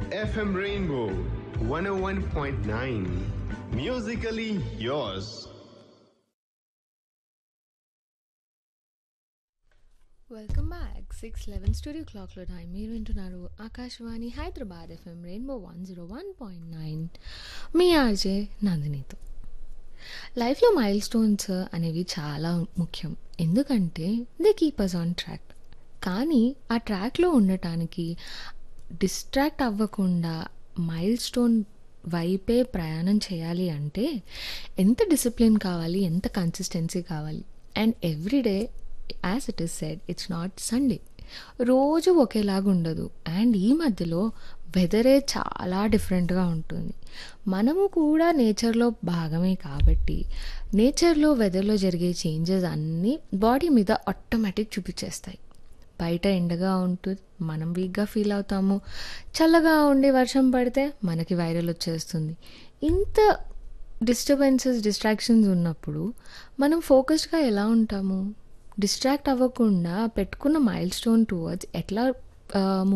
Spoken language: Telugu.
FM Rainbow 101.9. Musically yours. Welcome back six eleven studio క్లాక్లో టైం మీరు వింటున్నారు Akashvani Hyderabad FM rainbow one zero one point nine మీ ఆర్జే నందినితో లైఫ్లో మైల్ స్టోన్స్ అనేవి చాలా ముఖ్యం ఎందుకంటే they keep us on track కానీ ఆ ట్రాక్లో ఉండటానికి డిస్ట్రాక్ట్ అవ్వకుండా మైల్ స్టోన్ వైపే ప్రయాణం చేయాలి అంటే ఎంత డిసిప్లిన్ కావాలి ఎంత కన్సిస్టెన్సీ కావాలి and everyday as it is said it's not Sunday రోజు ఒకేలాగా ఉండదు అండ్ ఈ మధ్యలో వెదరే చాలా డిఫరెంట్గా ఉంటుంది మనము కూడా నేచర్లో భాగమే కాబట్టి నేచర్లో వెదర్లో జరిగే చేంజెస్ అన్నీ బాడీ మీద ఆటోమేటిక్ చూపించేస్తాయి బయట ఎండగా ఉంటుంది మనం వీక్గా ఫీల్ అవుతాము చల్లగా ఉండి వర్షం పడితే మనకి వైరల్ వచ్చేస్తుంది ఇంత డిస్టర్బెన్సెస్ డిస్ట్రాక్షన్స్ ఉన్నప్పుడు మనం ఫోకస్డ్గా ఎలా ఉంటాము డిస్ట్రాక్ట్ అవ్వకుండా పెట్టుకున్న మైల్ స్టోన్ టువర్డ్స్ ఎట్లా